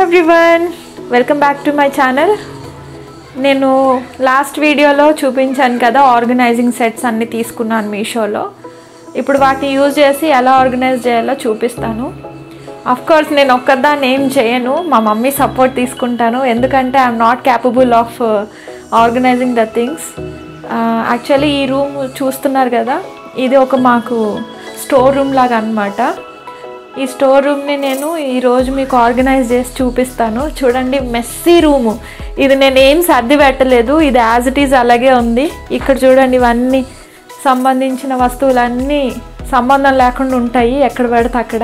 Everyone welcome back to my channel నేను last వీడియోలో చూపించాను కదా ఆర్గనైజింగ్ సెట్స్ అన్ని తీసుకున్నాను మీషోలో ఇప్పుడు వాటిని యూజ్ చేసి ఎలా ఆర్గనైజ్ చేయాలో చూపిస్తాను అఫ్ కోర్స్ నేను ఒక్కదాన్ని ఏం చేయను మా మమ్మీ సపోర్ట్ తీసుకుంటాను ఎందుకంటే I'm not capable of organizing the things actually ఈ రూమ్ చూస్తున్నారు కదా ఇది ఒక మాకు స్టోర్ రూమ్ లాగా అనమాట ఈ స్టోర్ రూమ్ని నేను ఈరోజు మీకు ఆర్గనైజ్ చేసి చూపిస్తాను చూడండి మెస్సీ రూము ఇది నేను ఏం సర్ది పెట్టలేదు ఇది యాజ్ ఇట్ ఈజ్ అలాగే ఉంది ఇక్కడ చూడండి ఇవన్నీ సంబంధించిన వస్తువులన్నీ సంబంధం లేకుండా ఉంటాయి ఎక్కడ పడితే అక్కడ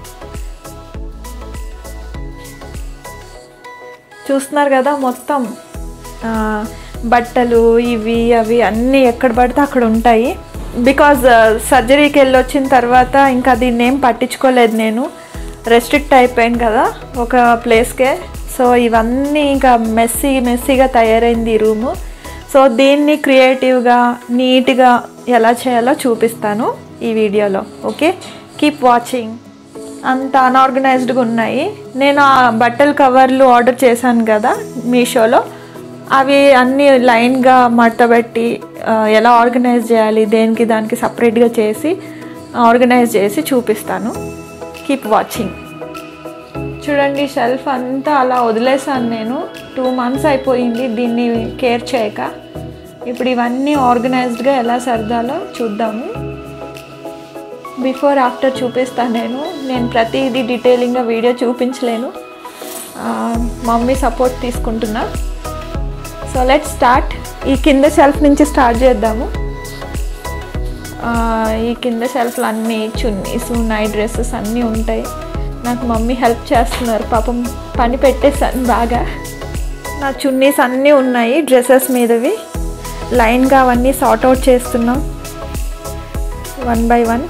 చూస్తున్నారు కదా మొత్తం ఆ, బట్టలు ఇవి అవి అన్నీ ఎక్కడ పడితే అక్కడ ఉంటాయి బికాజ్ సర్జరీకి వెళ్ళి వచ్చిన తర్వాత ఇంకా దీన్ని ఏం పట్టించుకోలేదు నేను రెస్ట్రిక్ట్ అయిపోయాను కదా ఒక ప్లేస్కే సో ఇవన్నీ ఇంకా మెస్సీ మెస్సీగా తయారైంది ఈ రూము సో దీన్ని క్రియేటివ్గా నీట్గా ఎలా చేయాలో చూపిస్తాను ఈ వీడియోలో ఓకే కీప్ వాచింగ్ అంత అన్ఆర్గనైజ్డ్గా ఉన్నాయి నేను ఆ బట్టల కవర్లు ఆర్డర్ చేశాను కదా మీషోలో అవి అన్నీ లైన్గా మడతబెట్టి ఆ, ఎలా ఆర్గనైజ్ చేయాలి దేనికి దానికి సపరేట్గా చేసి ఆర్గనైజ్ చేసి చూపిస్తాను కీప్ వాచింగ్ చూడండి షెల్ఫ్ అంతా అలా వదిలేసాను నేను టూ మంత్స్ అయిపోయింది దీన్ని కేర్ చేయక ఇప్పుడు ఇవన్నీ ఆర్గనైజ్డ్గా ఎలా సర్దాలో చూద్దాము బిఫోర్ ఆఫ్టర్ చూపిస్తాను నేను నేను ప్రతిదీ డీటెయిలింగ్గా వీడియో చూపించలేను ఆ, మమ్మీ సపోర్ట్ తీసుకుంటున్నా సో లెట్ స్టార్ట్ ఈ కింద షెల్ఫ్ నుంచి స్టార్ట్ చేద్దాము ఆ, ఈ కింద షెల్ఫ్లు అన్నీ చున్నీస్ నైట్ డ్రెస్సెస్ అన్నీ ఉంటాయి నాకు మమ్మీ హెల్ప్ చేస్తున్నారు పాపం పని పెట్టేసాను బాగా నా చున్నీస్ అన్నీ ఉన్నాయి డ్రెస్సెస్ మీదవి లైన్గా అవన్నీ సార్ట్ అవుట్ చేస్తున్నాం one by one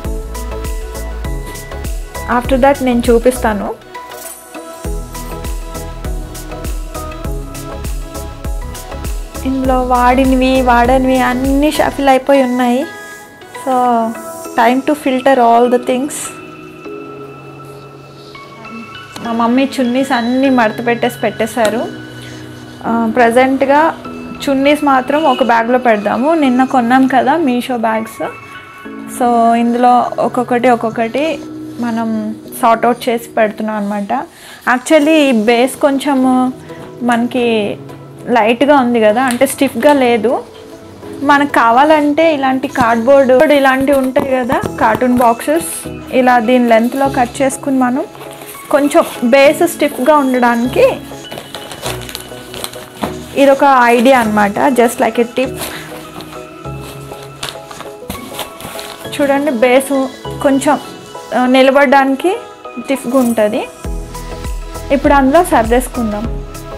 after that నేను చూపిస్తాను ఇందులో వాడినవి వాడనివి అన్నీ షఫిల్ అయిపోయి ఉన్నాయి so time to filter all the things మా మమ్మీ చున్నీస్ అన్నీ మడత పెట్టేసి పెట్టేశారు ప్రజెంట్గా చున్నీస్ మాత్రం ఒక బ్యాగ్లో పెడదాము నిన్న కొన్నాం కదా మీషో బ్యాగ్స్ సో ఇందులో ఒక్కొక్కటి ఒక్కొక్కటి మనం సార్ట్ అవుట్ చేసి పెడుతున్నాం అనమాట యాక్చువల్లీ ఈ బేస్ కొంచెము మనకి లైట్గా ఉంది కదా అంటే స్టిఫ్గా లేదు మనకు కావాలంటే ఇలాంటి కార్డ్బోర్డ్ ఇలాంటివి ఉంటాయి కదా కార్టూన్ బాక్సెస్ ఇలా దీని లెంత్లో కట్ చేసుకుని మనం కొంచెం బేస్ స్టిఫ్గా ఉండడానికి ఇదొక ఐడియా అనమాట జస్ట్ లైక్ ఎ టిప్ చూడండి బేసు కొంచెం ఆ, నిలబడడానికి టిఫ్గా ఉంటుంది ఇప్పుడు అందులో సర్దేసుకుందాం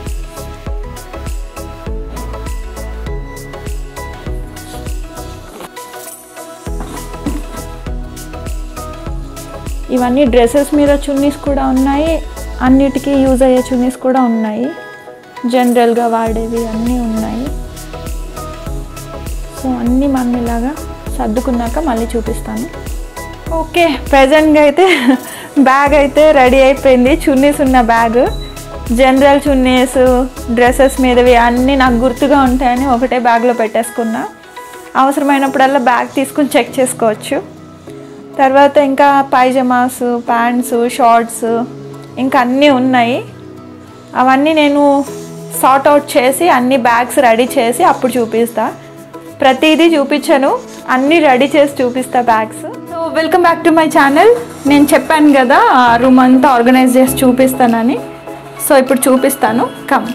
ఇవన్నీ డ్రెస్సెస్ మీద చున్నీస్ కూడా ఉన్నాయి అన్నిటికీ యూజ్ అయ్యే చున్నీస్ కూడా ఉన్నాయి జనరల్గా వాడేవి అన్నీ ఉన్నాయి సో అన్నీ మనం ఇలాగా సర్దుకున్నాక మళ్ళీ చూపిస్తాను ఓకే ప్రజెంట్గా అయితే బ్యాగ్ అయితే రెడీ అయిపోయింది చున్నీస్ ఉన్న బ్యాగ్ జనరల్ చున్నీస్ డ్రెస్సెస్ మీదవి అన్నీ నాకు గుర్తుగా ఉంటాయని ఒకటే బ్యాగ్లో పెట్టేసుకున్నా అవసరమైనప్పుడల్లా బ్యాగ్ తీసుకుని చెక్ చేసుకోవచ్చు తర్వాత ఇంకా పైజమాస్ ప్యాంట్స్ షార్ట్స్ ఇంకా అన్నీ ఉన్నాయి అవన్నీ నేను సార్ట్ అవుట్ చేసి అన్ని బ్యాగ్స్ రెడీ చేసి అప్పుడు చూపిస్తా ప్రతిదీ చూపించాను అన్నీ రెడీ చేసి చూపిస్తా bags so welcome back to my channel నేను చెప్పాను కదా ఆ రూమ్ అంతా ఆర్గనైజ్ చేసి చూపిస్తానని సో ఇప్పుడు చూపిస్తాను కమ్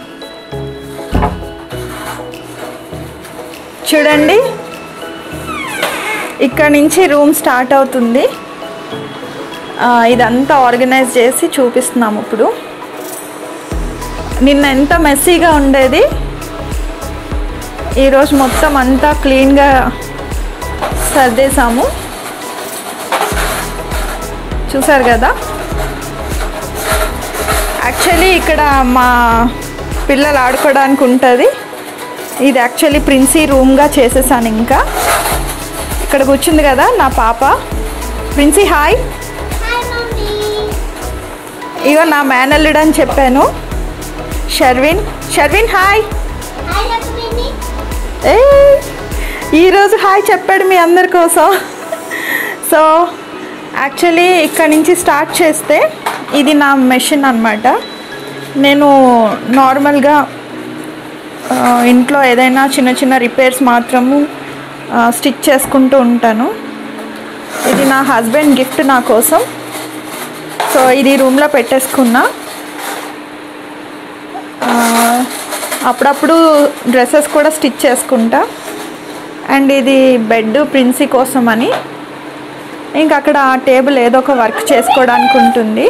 చూడండి ఇక్కడ నుంచి రూమ్ స్టార్ట్ అవుతుంది ఆ, ఇదంతా ఆర్గనైజ్ చేసి చూపిస్తున్నాము ఇప్పుడు నిన్న ఎంత మెస్సీగా ఉండేది ఈరోజు మొత్తం అంతా క్లీన్గా సర్దేశాము చూసారు కదా యాక్చువల్లీ ఇక్కడ మా పిల్లలు ఆడుకోవడానికి ఉంటుంది ఇది యాక్చువల్లీ ప్రిన్సీ రూమ్గా చేసేసాను ఇంకా ఇక్కడ కూర్చుంది కదా నా పాప ప్రిన్సీ హాయ్ హాయ్ మమ్మీ ఇగో నా మేనల్లుడు అని చెప్పాను షర్విన్ షర్విన్ హాయ్ హాయ్ లక్ష్మిని ఏ ఈరోజు హాయ్ చెప్పాడు మీ అందరి కోసం సో యాక్చువల్లీ ఇక్కడ నుంచి స్టార్ట్ చేస్తే ఇది నా మెషిన్ అనమాట నేను నార్మల్గా ఆ, ఇంట్లో ఏదైనా చిన్న చిన్న రిపేర్స్ మాత్రము స్టిచ్ చేసుకుంటూ ఉంటాను ఇది నా హస్బెండ్ గిఫ్ట్ నా కోసం సో ఇది రూమ్లో పెట్టేసుకున్నా ఆ, అప్పుడప్పుడు డ్రెస్సెస్ కూడా స్టిచ్ చేసుకుంటా అండ్ ఇది బెడ్ ప్రిన్సీ కోసం అని ఇంకా అక్కడ ఆ టేబుల్ ఏదో ఒక వర్క్ చేసుకోవడానికి ఉంటుంది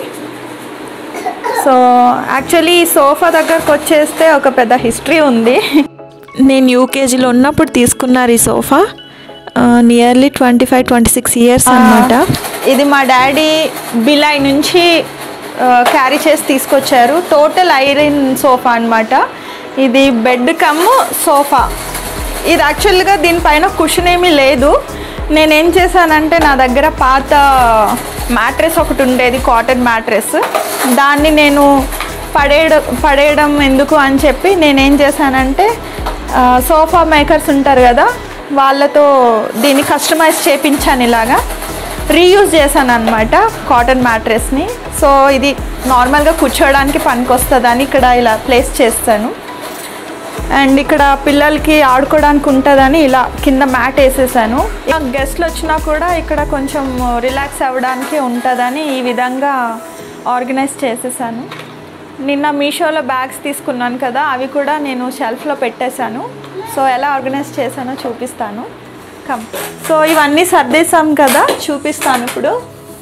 సో యాక్చువల్లీ ఈ సోఫా దగ్గరకు వచ్చేస్తే ఒక పెద్ద హిస్టరీ ఉంది నేను యూకేజీలో ఉన్నప్పుడు తీసుకున్నారు ఈ sofa nearly twenty five twenty six years అనమాట ఇది మా డాడీ బిలాయ్ నుంచి క్యారీ చేసి తీసుకొచ్చారు టోటల్ ఐరన్ సోఫా అన్నమాట ఇది బెడ్ కమ్ సోఫా ఇది యాక్చువల్గా దీనిపైన కుషన్ ఏమీ లేదు నేనేం చేశానంటే నా దగ్గర పాత మ్యాట్రెస్ ఒకటి ఉండేది కాటన్ మ్యాట్రెస్ దాన్ని నేను పడేయడం పడేయడం ఎందుకు అని చెప్పి నేనేం చేశానంటే ఆ, సోఫా మేకర్స్ ఉంటారు కదా వాళ్ళతో దీన్ని కస్టమైజ్ చేపించాను ఇలాగా రీయూజ్ చేశాను అనమాట కాటన్ మ్యాట్రెస్ని సో ఇది నార్మల్గా కూర్చోవడానికి పనికొస్తుందని ఇక్కడ ఇలా ప్లేస్ చేస్తాను అండ్ ఇక్కడ పిల్లలకి ఆడుకోవడానికి ఉంటుందని ఇలా కింద మ్యాట్ వేసేసాను గెస్ట్లు వచ్చినా కూడా ఇక్కడ కొంచెం రిలాక్స్ అవ్వడానికి ఉంటుందని ఈ విధంగా ఆర్గనైజ్ చేసేసాను నిన్న మీషోలో బ్యాగ్స్ తీసుకున్నాను కదా అవి కూడా నేను షెల్ఫ్లో పెట్టేశాను సో ఎలా ఆర్గనైజ్ చేశానో చూపిస్తాను కమ్ సో ఇవన్నీ సర్దేశాం కదా చూపిస్తాను ఇప్పుడు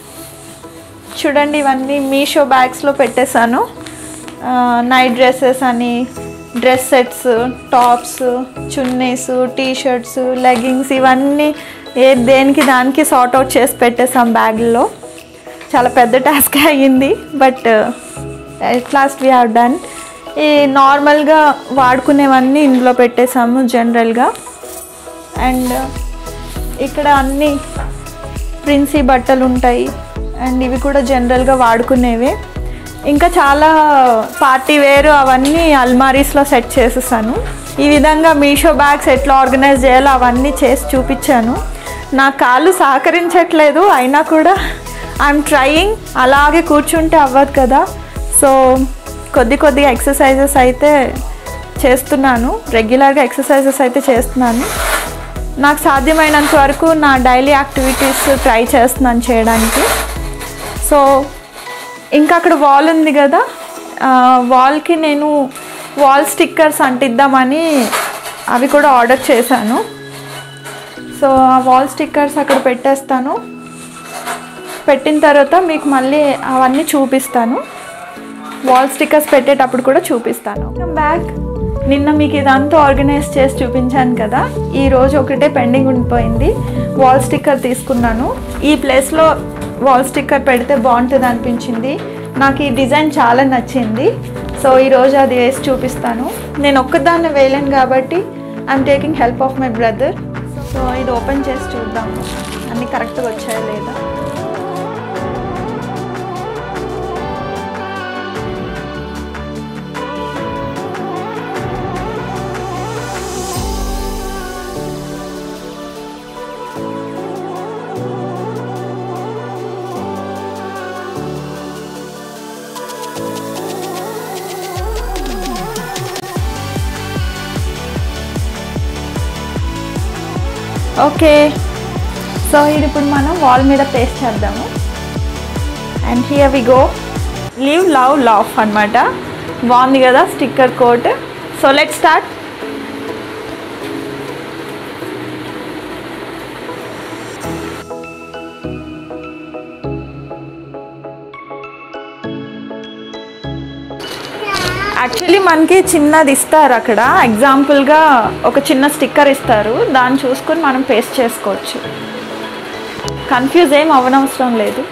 చూడండి ఇవన్నీ మీషో బ్యాగ్స్లో పెట్టేశాను నైట్ డ్రెస్సెస్ అని డ్రెస్ సెట్స్ టాప్స్ చున్నీస్ టీ షర్ట్స్ లెగ్గింగ్స్ ఇవన్నీ ఏ దేనికి దానికి సార్ట్ అవుట్ చేసి పెట్టేసాం బ్యాగ్లో చాలా పెద్ద టాస్క్ అయ్యింది but at last we have done ఈ నార్మల్గా వాడుకునేవన్నీ ఇందులో పెట్టేసాము జనరల్గా అండ్ ఇక్కడ అన్నీ ప్రిన్సీ బట్టలు ఉంటాయి అండ్ ఇవి కూడా జనరల్గా వాడుకునేవే ఇంకా చాలా పార్టీ వేర్ అవన్నీ అల్మారీస్లో సెట్ చేసేసాను ఈ విధంగా మీషో బ్యాగ్స్ ఎట్లా ఆర్గనైజ్ చేయాలో అవన్నీ చేసి చూపించాను నా కాళ్ళు సహకరించట్లేదు అయినా కూడా ఐఎమ్ ట్రయింగ్ అలాగే కూర్చుంటే అవ్వదు కదా సో కొద్ది కొద్దిగా ఎక్సర్సైజెస్ అయితే చేస్తున్నాను రెగ్యులర్గా ఎక్సర్సైజెస్ అయితే చేస్తున్నాను నాకు సాధ్యమైనంత వరకు నా డైలీ యాక్టివిటీస్ ట్రై చేస్తున్నాను చేయడానికి సో ఇంకా అక్కడ వాల్ ఉంది కదా వాల్కి నేను వాల్ స్టిక్కర్స్ అంటిద్దామని అవి కూడా ఆర్డర్ చేశాను సో ఆ వాల్ స్టిక్కర్స్ అక్కడ పెట్టేస్తాను పెట్టిన తర్వాత మీకు మళ్ళీ అవన్నీ చూపిస్తాను వాల్ స్టిక్కర్స్ పెట్టేటప్పుడు కూడా చూపిస్తాను బ్యాక్ నిన్న మీకు ఇదంతా ఆర్గనైజ్ చేసి చూపించాను కదా ఈ రోజు ఒకటే పెండింగ్ ఉండిపోయింది వాల్ స్టిక్కర్ తీసుకున్నాను ఈ ప్లేస్లో వాల్ స్టిక్కర్ పెడితే బాగుంటుంది అనిపించింది నాకు ఈ డిజైన్ చాలా నచ్చింది సో ఈరోజు అది వేసి చూపిస్తాను నేను ఒక్కదాన్ని వేయలేను కాబట్టి I'm taking help of my brother so ఇది ఓపెన్ చేసి చూద్దాము అన్నీ కరెక్ట్గా వచ్చాయా లేదా ఓకే సో ఇది ఇప్పుడు మనం వాల్ మీద పేస్ట్ చేద్దాము and here we go live love love అనమాట బాగుంది కదా sticker quote so let start actually మనకి చిన్నది ఇస్తారు అక్కడ ఎగ్జాంపుల్గా ఒక చిన్న స్టిక్కర్ ఇస్తారు దాన్ని చూసుకొని మనం పేస్ట్ చేసుకోవచ్చు కన్ఫ్యూజ్ ఏం అవ్వనవసరం లేదు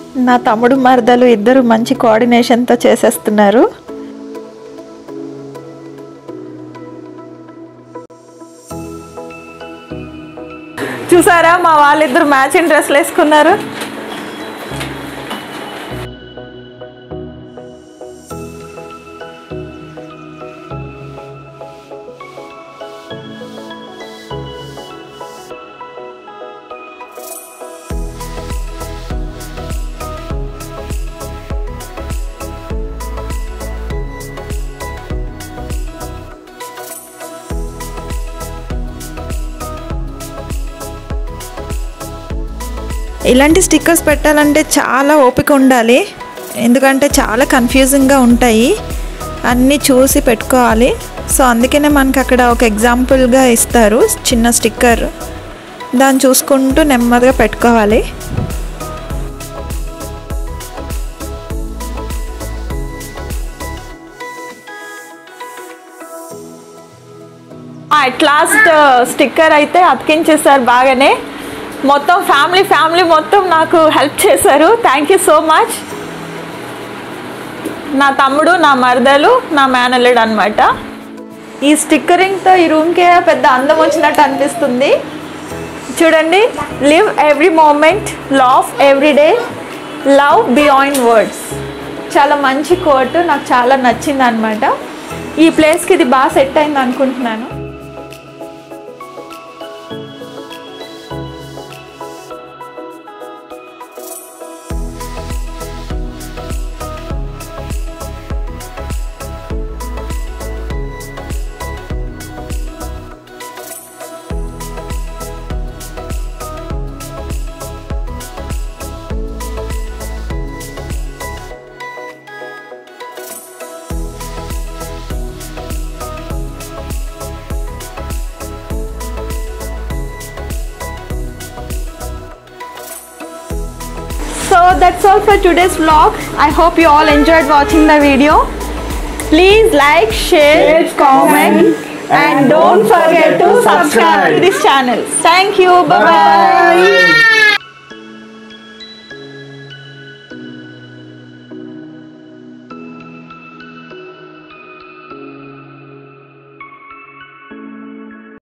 నా తమ్ముడు మరదలు ఇద్దరు మంచి కోఆర్డినేషన్తో చేసేస్తున్నారు చూసారా మా వాళ్ళిద్దరు మ్యాచింగ్ డ్రెస్లు వేసుకున్నారు ఇలాంటి స్టిక్కర్స్ పెట్టాలంటే చాలా ఓపిక ఉండాలి ఎందుకంటే చాలా కన్ఫ్యూజింగ్గా ఉంటాయి అన్నీ చూసి పెట్టుకోవాలి సో అందుకనే మనకి అక్కడ ఒక ఎగ్జాంపుల్గా ఇస్తారు చిన్న స్టిక్కర్ దాన్ని చూసుకుంటూ నెమ్మదిగా పెట్టుకోవాలి అట్ లాస్ట్ స్టిక్కర్ అయితే అతికించేసారు బాగానే మొత్తం ఫ్యామిలీ ఫ్యామిలీ మొత్తం నాకు హెల్ప్ చేశారు థ్యాంక్ యూ సో మచ్ నా తమ్ముడు నా మరదలు నా మేనల్లుడు అనమాట ఈ స్టిక్కరింగ్తో ఈ రూమ్కే పెద్ద అందం వచ్చినట్టు అనిపిస్తుంది చూడండి live every moment laugh every day love beyond words చాలా మంచి కోట్ నాకు చాలా నచ్చింది అనమాట ఈ ప్లేస్కి ఇది బాగా సెట్ అయింది అనుకుంటున్నాను So that's all for today's vlog. I hope you all enjoyed watching the video. Please like, share, comment, and don't forget to subscribe to this channel. Thank you. Bye bye.